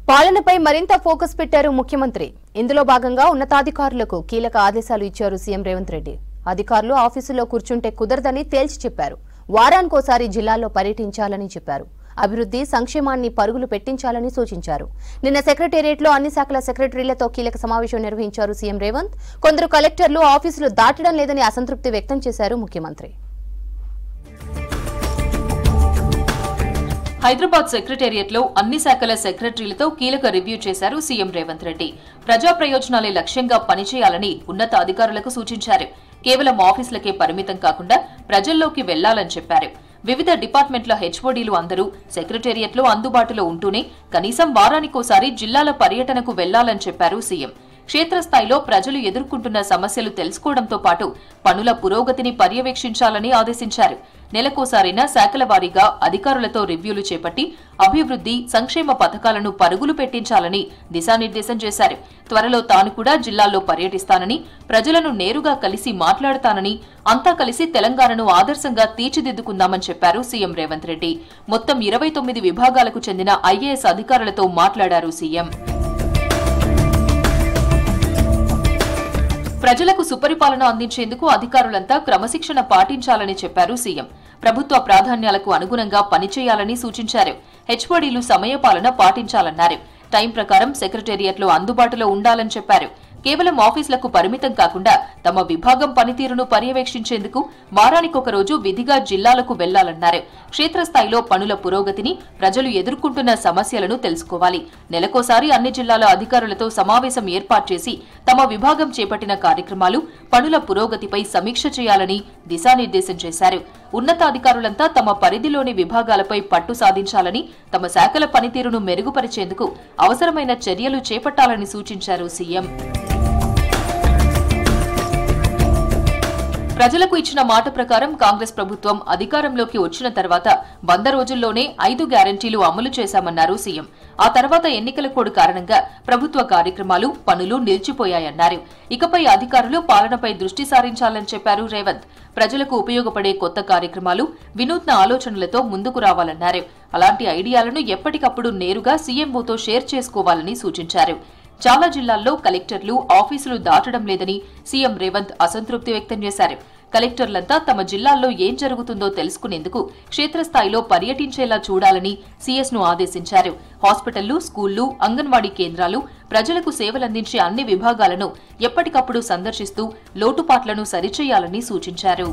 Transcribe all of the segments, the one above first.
పాలనపై మరింత ఫోకస్ పెట్టారు ముఖ్యమంత్రి ఇందులో భాగంగా ఉన్నతాధికారులకు కీలక ఆదేశాలు ఇచ్చారు సీఎం రేవంత్ రెడ్డి అధికారులు ఆఫీసులో కూర్చుంటే కుదరదని తేల్చి చెప్పారు వారానికోసారి జిల్లాల్లో పర్యటించాలని చెప్పారు అభివృద్ధి సంక్షేమాన్ని పరుగులు పెట్టించాలని సూచించారు నిన్న సెక్రటేరియట్లో అన్ని శాఖల సెక్రటరీలతో కీలక సమావేశం నిర్వహించారు సీఎం రేవంత్ కొందరు కలెక్టర్లు ఆఫీసులు దాటడం లేదని అసంతృప్తి వ్యక్తం చేశారు ముఖ్యమంత్రి హైదరాబాద్ సెక్రటేరియట్ లో అన్ని శాఖల సెక్రటరీలతో కీలక రివ్యూ చేశారు సీఎం రేవంత్ రెడ్డి ప్రజా ప్రయోజనాలే లక్ష్యంగా పనిచేయాలని ఉన్నత అధికారులకు సూచించారు కేవలం ఆఫీసులకే పరిమితం కాకుండా ప్రజల్లోకి వెళ్లాలని చెప్పారు వివిధ డిపార్ట్మెంట్ల హెచ్ఓడీలు అందరూ సెక్రటేరియట్ లో అందుబాటులో ఉంటూనే కనీసం వారానికోసారి జిల్లాల పర్యటనకు వెళ్లాలని చెప్పారు సీఎం క్షేత్రస్థాయిలో ప్రజలు ఎదుర్కొంటున్న సమస్యలు తెలుసుకోవడంతో పాటు పనుల పురోగతిని పర్యవేక్షించాలని ఆదేశించారు నెలకోసారైనా శాఖల వారీగా అధికారులతో రివ్యూలు చేపట్టి అభివృద్ధి సంక్షేమ పథకాలను పరుగులు పెట్టించాలని దిశానిర్దేశం చేశారు త్వరలో తాను కూడా జిల్లాల్లో పర్యటిస్తానని ప్రజలను నేరుగా కలిసి మాట్లాడతానని అంతా కలిసి తెలంగాణను ఆదర్శంగా తీర్చిదిద్దుకుందామని చెప్పారు సీఎం రేవంత్ రెడ్డి మొత్తం ఇరవై తొమ్మిది విభాగాలకు చెందిన ఐఏఎస్ అధికారులతో మాట్లాడారు సీఎం ప్రజలకు సుపరిపాలన అందించేందుకు అధికారులంతా క్రమశిక్షణ పాటించాలని చెప్పారు సీఎం ప్రభుత్వ ప్రాధాన్యాలకు అనుగుణంగా పనిచేయాలని సూచించారు హెచ్ఓడీలు సమయపాలన పాటించాలన్నారు టైం ప్రకారం సెక్రటేరియట్లో అందుబాటులో ఉండాలని చెప్పారు కేవలం ఆఫీసులకు పరిమితం కాకుండా తమ విభాగం పనితీరును పర్యవేక్షించేందుకు వారానికొక రోజు విధిగా జిల్లాలకు వెళ్లాలన్నారు క్షేత్రస్థాయిలో పనుల పురోగతిని ప్రజలు ఎదుర్కొంటున్న సమస్యలను తెలుసుకోవాలి నెలకోసారి అన్ని జిల్లాల అధికారులతో సమావేశం ఏర్పాటు చేసి తమ విభాగం చేపట్టిన కార్యక్రమాలు పనుల పురోగతిపై సమీక్ష చేయాలని దిశానిర్దేశం చేశారు ఉన్నతాధికారులంతా తమ పరిధిలోని విభాగాలపై పట్టు సాధించాలని తమ శాఖల పనితీరును మెరుగుపరిచేందుకు అవసరమైన చర్యలు చేపట్టాలని సూచించారు సీఎం ప్రజలకు ఇచ్చిన మాట ప్రకారం కాంగ్రెస్ ప్రభుత్వం అధికారంలోకి వచ్చిన తర్వాత వంద రోజుల్లోనే ఐదు గ్యారంటీలు అమలు చేశామన్నారు సీఎం ఆ తర్వాత ఎన్నికల కోడ్ కారణంగా ప్రభుత్వ కార్యక్రమాలు పనులు నిలిచిపోయాయన్నారు ఇకపై అధికారులు పాలనపై దృష్టి సారించాలని చెప్పారు రేవంత్ ప్రజలకు ఉపయోగపడే కొత్త కార్యక్రమాలు వినూత్న ఆలోచనలతో ముందుకు రావాలన్నారు అలాంటి ఐడియాలను ఎప్పటికప్పుడు నేరుగా సీఎంఓతో షేర్ చేసుకోవాలని సూచించారు చాలా జిల్లాల్లో కలెక్టర్లు ఆఫీసులు దాటడం లేదని సీఎం రేవంత్ అసంతృప్తి వ్యక్తం చేశారు కలెక్టర్లంతా తమ జిల్లాల్లో ఏం జరుగుతుందో తెలుసుకునేందుకు క్షేత్రస్థాయిలో పర్యటించేలా చూడాలని సీఎస్ ను ఆదేశించారు హాస్పిటళ్లు స్కూళ్లు అంగన్వాడీ కేంద్రాలు ప్రజలకు సేవలందించే అన్ని విభాగాలను ఎప్పటికప్పుడు సందర్శిస్తూ లోటుపాట్లను సరిచేయాలని సూచించారు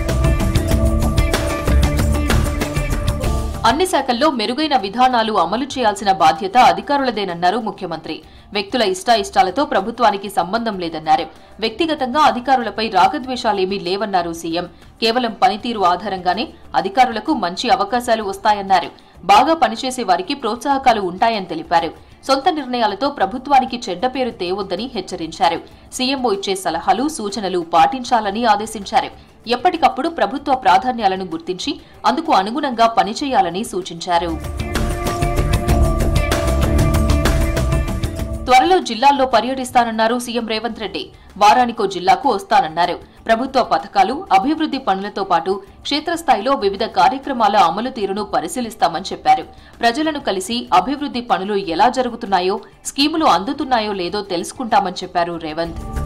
అన్ని శాఖల్లో మెరుగైన విధానాలు అమలు చేయాల్సిన బాధ్యత అధికారులదేనన్నారు ముఖ్యమంత్రి వ్యక్తుల ఇష్టాయిష్టాలతో ప్రభుత్వానికి సంబంధం లేదన్నారు వ్యక్తిగతంగా అధికారులపై రాగద్వేషాలేమీ లేవన్నారు సీఎం కేవలం పనితీరు ఆధారంగానే అధికారులకు మంచి అవకాశాలు వస్తాయన్నారు బాగా పనిచేసే వారికి ప్రోత్సాహకాలు ఉంటాయని తెలిపారు సొంత నిర్ణయాలతో ప్రభుత్వానికి చెడ్డ పేరు తేవొద్దని హెచ్చరించారు సీఎంఓ ఇచ్చే సలహాలు సూచనలు పాటించాలని ఆదేశించారు ఎప్పటికప్పుడు ప్రభుత్వ ప్రాధాన్యాలను గుర్తించి అందుకు అనుగుణంగా పనిచేయాలని సూచించారు త్వరలో జిల్లాల్లో పర్యటిస్తానన్నారు సీఎం రేవంత్ రెడ్డి వారానికో జిల్లాకు వస్తానన్నారు ప్రభుత్వ పథకాలు అభివృద్ధి పనులతో పాటు క్షేత్రస్థాయిలో వివిధ కార్యక్రమాల అమలు తీరును పరిశీలిస్తామని చెప్పారు ప్రజలను కలిసి అభివృద్ధి పనులు ఎలా జరుగుతున్నాయో స్కీములు అందుతున్నాయో లేదో తెలుసుకుంటామని చెప్పారు రేవంత్